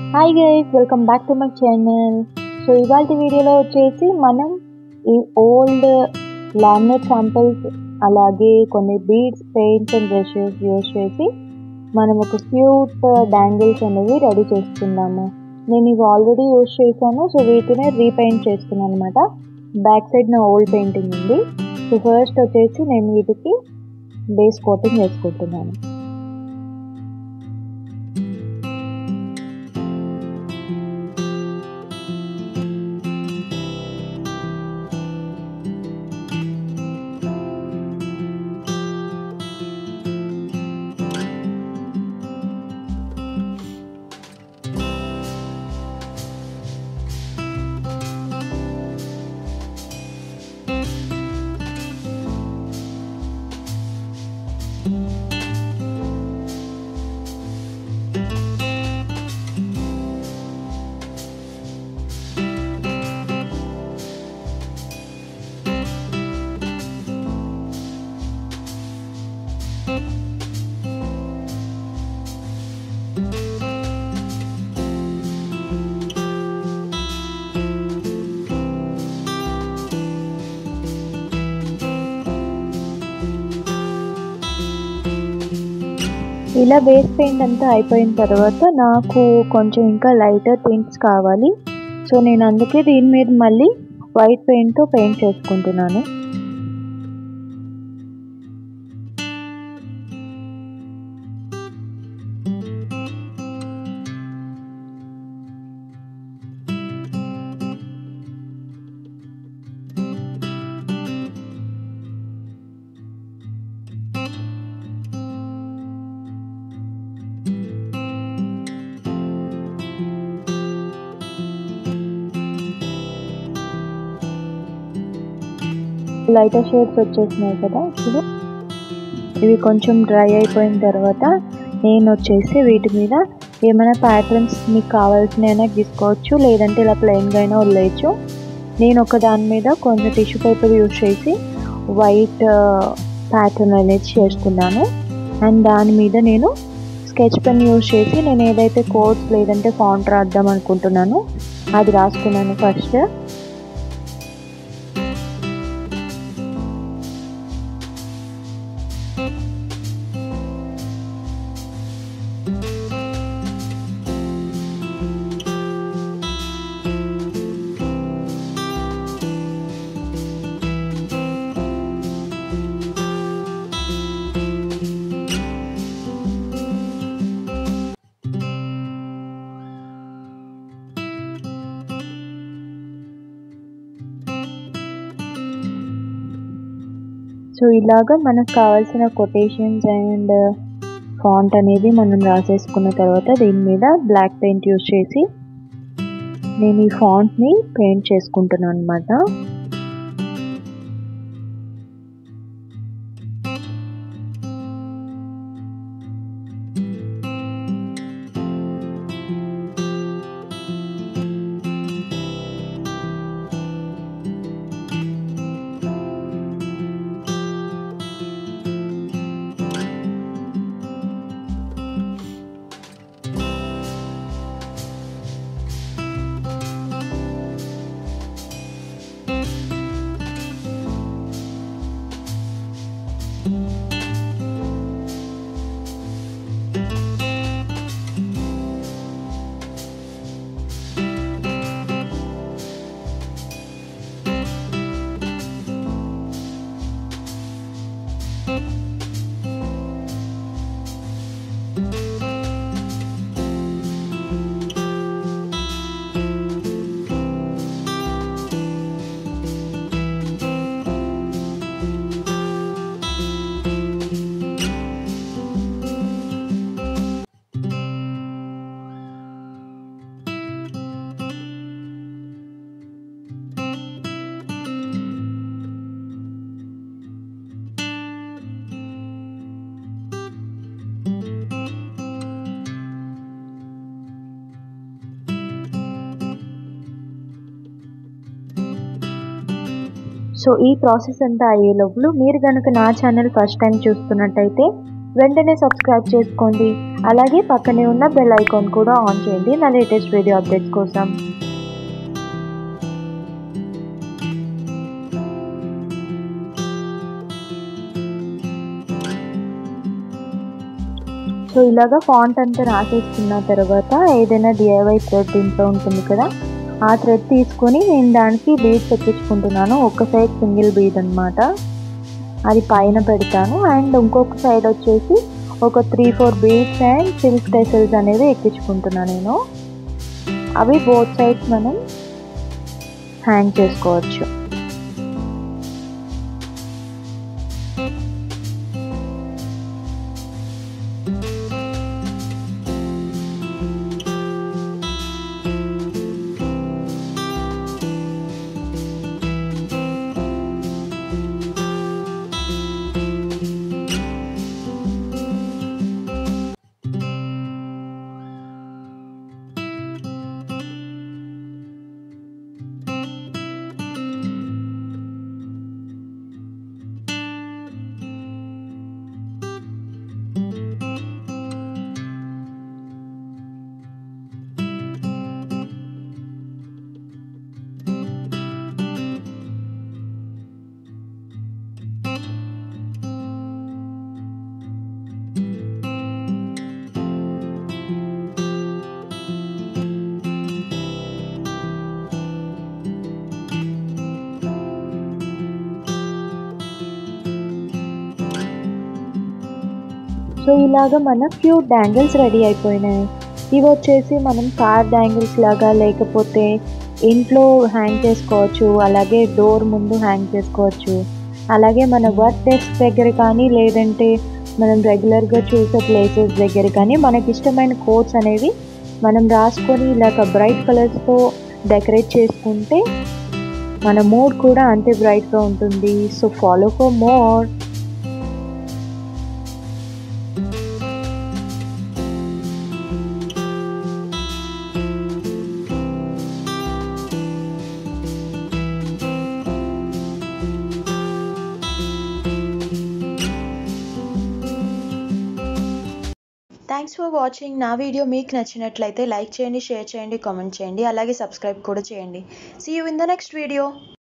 hi guys welcome back to my channel so ఇవాళ వీడియోలో వచ్చేసి మనం ఈ ఓల్డ్ లామినేట్ శాంపిల్స్ అలాగే కొన్ని beads paints and brushes use చేసి మనం ఒక క్యూట్ బ్యాంగిల్స్ అనేవి రెడీ చేసుకుందాము నేను ఇవి ఆల్రెడీ యూస్ చేశాను సో వీటినే రీపెయింట్ చేస్తున్నాను అనమాట బ్యాక్ సైడ్ నా ఓల్డ్ పెయింటింగ్ ఉంది సో ఫస్ట్ వచ్చేసి నేను వీటికి బేస్ కోటింగ్ వేసుకుంటున్నాను ఇలా బేస్ పెయింట్ అంతా అయిపోయిన తర్వాత నాకు కొంచెం ఇంకా లైటర్ పెయింట్స్ కావాలి సో నేను అందుకే దీని మీద మళ్ళీ వైట్ పెయింట్తో పెయింట్ చేసుకుంటున్నాను లైటర్ షేడ్స్ వచ్చేసినాయి కదా ఇప్పుడు ఇవి కొంచెం డ్రై అయిపోయిన తర్వాత నేను వచ్చేసి వీటి మీద ఏమైనా ప్యాటర్న్స్ మీకు కావాల్సినైనా గీసుకోవచ్చు లేదంటే ఇలా ప్లెయిన్గా అయినా వదిలేయచ్చు నేను ఒక దాని మీద కొంచెం టిష్యూ పేపర్ యూజ్ చేసి వైట్ ప్యాటర్న్ అనేది చేసుకున్నాను అండ్ దాని మీద నేను స్కెచ్ పెన్ యూజ్ చేసి నేను ఏదైతే కోడ్స్ లేదంటే ఫాంట్ రాద్దాం అనుకుంటున్నాను అది రాసుకున్నాను ఫస్ట్ సో ఇలాగా మనకు కావాల్సిన కొటేషన్స్ అండ్ ఫాంట్ అనేది మనం రాసేసుకున్న తర్వాత దీని మీద బ్లాక్ పెయింట్ యూజ్ చేసి నేను ఈ ఫాంట్ని పెయింట్ చేసుకుంటున్నాను అనమాట సో ఈ ప్రాసెస్ అంతా అయ్యే లోపల మీరు కనుక నా ఛానల్ ఫస్ట్ టైం చూస్తున్నట్టయితే వెంటనే సబ్స్క్రైబ్ చేసుకోండి అలాగే పక్కనే ఉన్న బెల్ ఐకాన్ కూడా ఆన్ చేయండి నా లేటెస్ట్ వీడియో అప్డేట్స్ కోసం సో ఇలాగా ఫాంట్ అంతా రాసేసుకున్న తర్వాత ఏదైనా డిఐవై థ్రెడ్ ఇంట్లో ఉంటుంది కదా ఆ థ్రెడ్ తీసుకొని నేను దానికి బీడ్స్ ఎక్కించుకుంటున్నాను ఒక సైడ్ సింగిల్ బీడ్ అనమాట అది పైన పెడతాను అండ్ ఇంకొక సైడ్ వచ్చేసి ఒక three four beads and silk tassels అనేది ఎక్కించుకుంటున్నాను నేను అవి బోత్ సైడ్స్ మనం హ్యాంగ్ చేసుకోవచ్చు సో ఇలాగ మన క్యూట్ డ్యాంగిల్స్ రెడీ అయిపోయినాయి ఇవి వచ్చేసి మనం కార్ డ్యాంగిల్స్ లాగా లేకపోతే ఇంట్లో హ్యాంగ్ చేసుకోవచ్చు అలాగే డోర్ ముందు హ్యాంగ్ చేసుకోవచ్చు అలాగే మన వర్క్ డెస్క్ దగ్గర కానీ లేదంటే మనం రెగ్యులర్గా చూసే ప్లేసెస్ దగ్గర కానీ మనకి ఇష్టమైన కోట్స్ అనేవి మనం రాసుకొని ఇలాగ బ్రైట్ కలర్స్తో డెకరేట్ చేసుకుంటే మన మూడ్ కూడా అంతే బ్రైట్గా ఉంటుంది so follow for more thanks for watching నా వీడియో మీకు నచ్చినట్లయితే లైక్ చేయండి షేర్ చేయండి కామెంట్ చేయండి అలాగే సబ్స్క్రైబ్ కూడా చేయండి see you in the next video